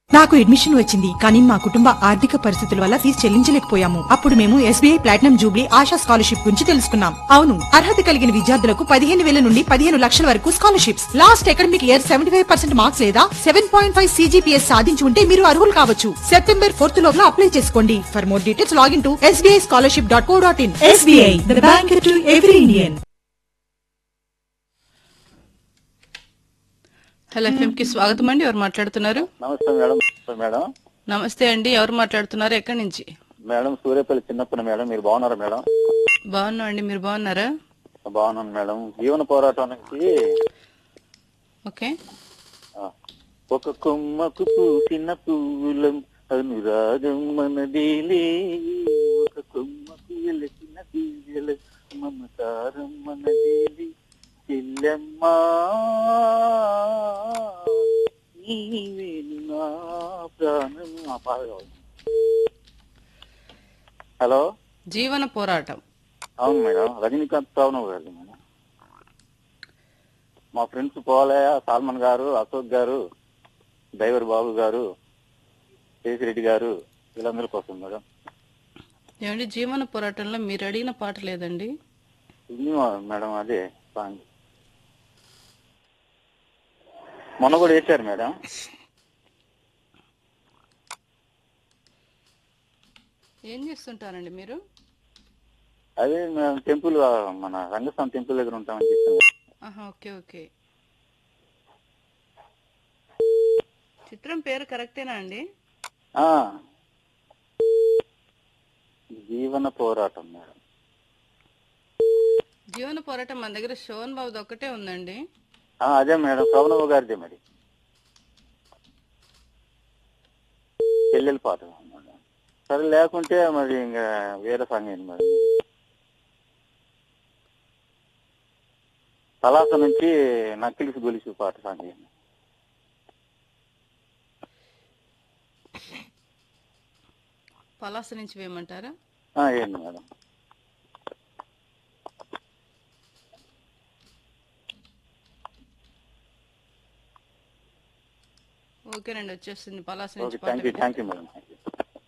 నాకు అడ్మిషన్ వచ్చింది కానీ మా కుటుంబ ఆర్థిక పరిస్థితుల వల్ల ఫీజు చెల్లించలేకపోయాము అప్పుడు మేము SBI platinum jubilee Asha scholarship గురించి తెలుసుకున్నాం అవును అర్హత కలిగిన విద్యార్థులకు పదిహేను వేల నుండి పదిహేను లక్షల వరకు scholarships last academic year seventy five percent marks లేదా సెవెన్ పాయింట్ ఫైవ్ సీజీపీఎస్ సాధించి ఉంటే మీరు అర్హులు కావచ్చు సెప్టెంబర్ ఫోర్త్ లోపల అప్లై చేసుకోండి for more details login to SBI scholarship dot co dot in SBI the bank to every Indian hello FM కి స్వాగతం అండి ఎవరు మాట్లాడుతున్నారు నమస్తే మేడం మేడం నమస్తే అండి ఎవరు మాట్లాడుతున్నారు ఎక్కడి నుంచి మేడం సూర్యపల్లి చిన్నప్పటి మేడం మీరు బాగున్నారా మేడం బాగున్నాం అండి మీరు బాగున్నారా బాగున్నాను మేడం జీవన పోరాటానికి ఓకే ఆ, ఒక కొమ్మకు పూసిన పువ్వులం అనురాగం మనదేలే ఒక కొమ్మకు వెలసిన దివ్యల మమతారం మనదేలి చెల్లెమ్మా నీవే నా ప్రాణం ఆ పాట కావాలి. హలో జీవన పోరాటం అవును మేడం రజనీకాంత్ రావు గారు మేడం మా ఫ్రెండ్స్ పోలయ్య సాల్మన్ గారు అశోక్ గారు డ్రైవర్ బాబు గారు కేసిరెడ్డి గారు వీళ్ళందరి కోసం మేడం ఏమండి జీవన పోరాటంలో మీరు అడిగిన పాట లేదండి ఇది మా- మేడం అదే సాంగ్ మొన్న కూడా వేశారు మేడం ఏం చేస్తుంటారండి మీరు అదే మేము టెంపుల్ ఆ, మన రంగస్వామి టెంపుల్ దగ్గర ఉంటామని చెప్పాను ఆహా ఓకే ఓకే చిత్రం పేరు కరెక్టేనా అండి ఆ. జీవన పోరాటం మేడం జీవన పోరాటం మన దగ్గర శోభన్ బాబుది ఒక్కటే ఉందండి ఆ, అదే మేడం శ్రవణబాబు గారిదే మరి చెల్లెలు పాట మేడం. సరే లేకుంటే మరి ఇంకా వేరే సాంగ్ ఏంటి మరి తలాస నుంచి నక్కిలిసి గొలిసి పాట సాంగ్ ఏంటి పలాస నుంచి వేయమంటారా ఆ, ఏంటి మేడం ఓకేనండి వచ్చేస్తుంది పలాస నుంచి ఓకే పాట thank you thank you madam thank you